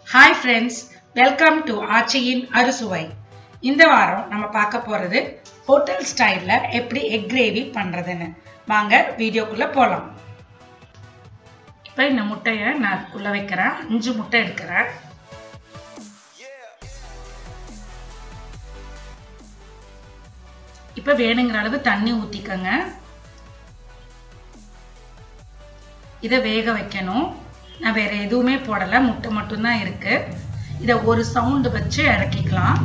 hi friends welcome to ஆச்சியின் அறுசுவை இந்த வாரம் நம்ம பார்க்க போறது ஹோட்டல் ஸ்டைல்ல எப்படி எக் கிரேவி பண்றதுன்னு வாங்க வீடியோக்குள்ள போலாம் இப்போ இந்த முட்டையை நான் உள்ள வைக்கிறேன் அஞ்சு முட்டை எடுக்கிறேன் இப்போ வேணுங்கிற அளவு தண்ணி ஊற்றிக்கங்க இதை வேக வைக்கணும் நான் வேற எதுவுமே போடலை முட்டை மட்டும்தான் இருக்கு இதை ஒரு சவுண்டு வச்சு இறக்கிக்கலாம்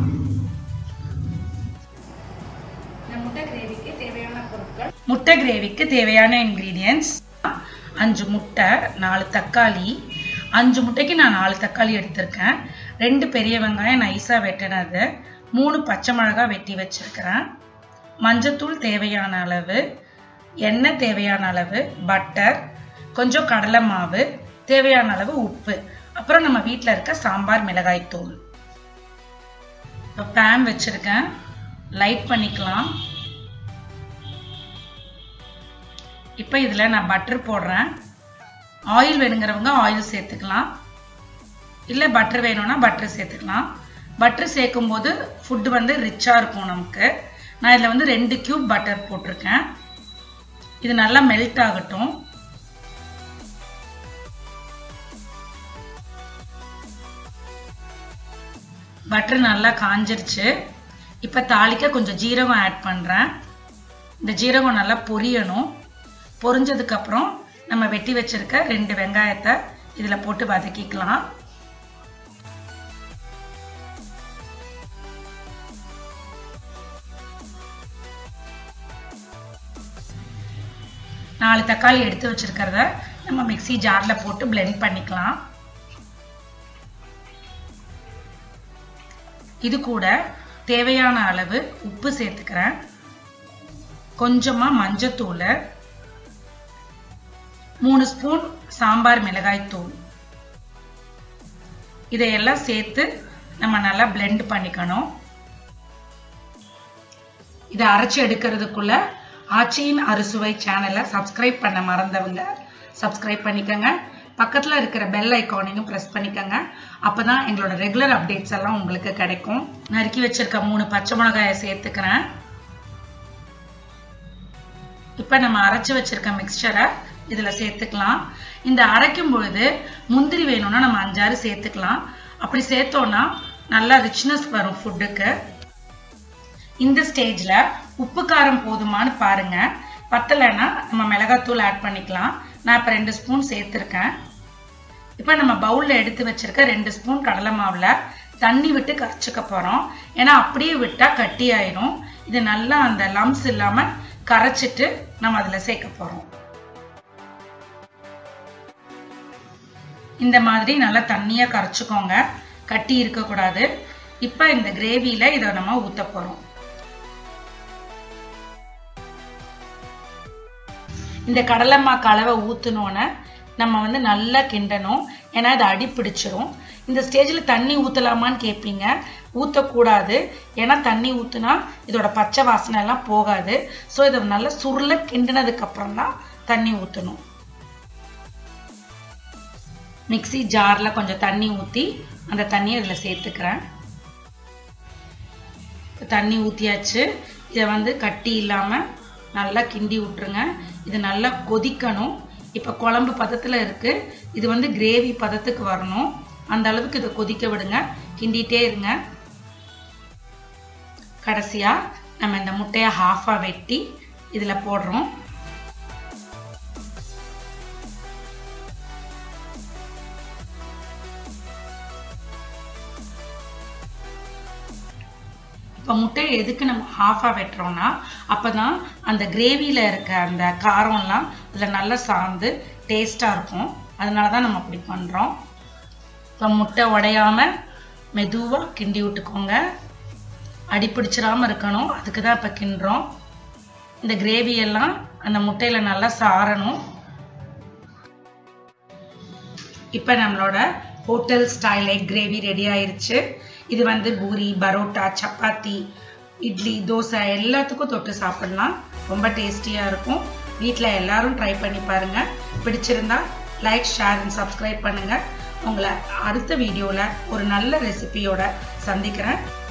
முட்டை கிரேவிக்கு தேவையான பொருட்கள் முட்டை கிரேவிக்கு தேவையான இன்கிரீடியன்ஸ் அஞ்சு முட்டை நாலு தக்காளி அஞ்சு முட்டைக்கு நான் நாலு தக்காளி எடுத்திருக்கேன் ரெண்டு பெரிய வெங்காயம் நைஸாக வெட்டினது மூணு பச்சை மிளகாய் வெட்டி வச்சிருக்கிறேன் மஞ்சத்தூள் தேவையான அளவு எண்ணெய் தேவையான அளவு பட்டர் கொஞ்சம் கடலை மாவு தேவையான அளவு உப்பு அப்புறம் நம்ம வீட்டில் இருக்க சாம்பார் மிளகாய் தூள் இப்போ பேன் வச்சிருக்கேன் லைட் பண்ணிக்கலாம் இப்போ இதில் நான் பட்டர் போடுறேன் ஆயில் வேணுங்கிறவங்க ஆயில் சேர்த்துக்கலாம் இல்லை பட்டர் வேணும்னா பட்டர் சேர்த்துக்கலாம் பட்டர் சேர்க்கும் போது ஃபுட்டு வந்து ரிச்சாக இருக்கும் நமக்கு நான் இதில் வந்து ரெண்டு கியூப் பட்டர் போட்டிருக்கேன் இது நல்லா மெல்ட் ஆகட்டும் பட்டர் நல்லா காஞ்சிருச்சு இப்போ தாளிக்க கொஞ்சம் ஜீரகம் ஆட் பண்ணுறேன் இந்த ஜீரகம் நல்லா பொரியணும் பொரிஞ்சதுக்கப்புறம் நம்ம வெட்டி வச்சிருக்க ரெண்டு வெங்காயத்தை இதில் போட்டு வதக்கிக்கலாம் நாலு தக்காளி எடுத்து வச்சிருக்கிறத நம்ம மிக்சி ஜாரில் போட்டு பிளெண்ட் பண்ணிக்கலாம் இது கூட தேவையான அளவு உப்பு சேர்த்துக்கிறேன் கொஞ்சமா மஞ்சத்தூள் மூணு ஸ்பூன் சாம்பார் மிளகாய் தூள் இதையெல்லாம் சேர்த்து நம்ம நல்லா பிளெண்ட் பண்ணிக்கணும் இதை அரைச்சி எடுக்கிறதுக்குள்ள ஆச்சியின் அறுசுவை சேனலை சப்ஸ்கிரைப் பண்ண மறந்தவங்க சப்ஸ்கிரைப் பண்ணிக்கோங்க பக்கத்தில் இருக்கிற பெல் ஐக்கானையும் ப்ரெஸ் பண்ணிக்கோங்க அப்போ தான் எங்களோட ரெகுலர் அப்டேட்ஸ் எல்லாம் உங்களுக்கு கிடைக்கும் நறுக்கி வச்சிருக்க மூணு பச்சை மிளகாயை சேர்த்துக்கிறேன் இப்போ நம்ம அரைச்சி வச்சிருக்க மிக்சரை இதில் சேர்த்துக்கலாம் இந்த அரைக்கும் பொழுது முந்திரி வேணும்னா நம்ம அஞ்சாறு சேர்த்துக்கலாம் அப்படி சேர்த்தோம்னா நல்லா ரிச்னஸ் வரும் ஃபுட்டுக்கு இந்த ஸ்டேஜில் உப்பு காரம் போதுமானு பாருங்க பத்தலைன்னா நம்ம மிளகாத்தூள் ஆட் பண்ணிக்கலாம் நான் இப்போ ரெண்டு ஸ்பூன் சேர்த்துருக்கேன் இப்போ நம்ம பவுலில் எடுத்து வச்சிருக்க ரெண்டு ஸ்பூன் கடலை மாவில் தண்ணி விட்டு கரைச்சிக்க போகிறோம் ஏன்னா அப்படியே விட்டால் கட்டி ஆயிரும் இது நல்லா அந்த லம்ஸ் இல்லாமல் கரைச்சிட்டு நம்ம அதில் சேர்க்க போகிறோம் இந்த மாதிரி நல்லா தண்ணியாக கரைச்சிக்கோங்க கட்டி இருக்கக்கூடாது இப்போ இந்த கிரேவியில் இதை நம்ம ஊற்ற போகிறோம் இந்த கடலம்மா கலவை ஊற்றினோன்னே நம்ம வந்து நல்லா கிண்டணும் ஏன்னா அது அடி பிடிச்சிரும் இந்த ஸ்டேஜில் தண்ணி ஊற்றலாமான்னு கேட்பீங்க ஊற்றக்கூடாது ஏன்னா தண்ணி ஊற்றுனா இதோட பச்சை வாசனை எல்லாம் போகாது ஸோ இதை நல்லா சுருள கிண்டினதுக்கப்புறம் தான் தண்ணி ஊற்றணும் மிக்சி ஜாரில் கொஞ்சம் தண்ணி ஊற்றி அந்த தண்ணியை இதில் சேர்த்துக்கிறேன் தண்ணி ஊற்றியாச்சு இதை வந்து கட்டி இல்லாமல் நல்லா கிண்டி விட்டுருங்க இது நல்லா கொதிக்கணும் இப்போ குழம்பு பதத்தில் இருக்குது இது வந்து கிரேவி பதத்துக்கு வரணும் அந்த அளவுக்கு இதை கொதிக்க விடுங்க கிண்டிகிட்டே இருங்க கடைசியாக நம்ம இந்த முட்டையை ஹாஃபாக வெட்டி இதில் போடுறோம் இப்போ முட்டையை எதுக்கு நம்ம ஹாஃபாக வெட்டுறோம்னா அப்போ தான் அந்த கிரேவியில் இருக்க அந்த காரம்லாம் இதில் நல்லா சார்ந்து டேஸ்ட்டாக இருக்கும் அதனால தான் நம்ம அப்படி பண்ணுறோம் இப்போ முட்டை உடையாமல் மெதுவாக கிண்டி விட்டுக்கோங்க அடி பிடிச்சிடாமல் இருக்கணும் அதுக்கு தான் இப்போ கிண்டுறோம் இந்த கிரேவியெல்லாம் அந்த முட்டையில் நல்லா சாரணும் இப்போ நம்மளோட hotel style egg gravy ready ஆயிருச்சு இது வந்து பூரி பரோட்டா சப்பாத்தி இட்லி தோசை எல்லாத்துக்கும் தொட்டு சாப்பிடலாம் ரொம்ப டேஸ்டியாக இருக்கும் வீட்டில் எல்லாரும் ட்ரை பண்ணி பாருங்கள் பிடிச்சிருந்தா லைக் ஷேர் அண்ட் சப்ஸ்கிரைப் பண்ணுங்கள் உங்களை அடுத்த வீடியோவில் ஒரு நல்ல ரெசிபியோட சந்திக்கிறேன்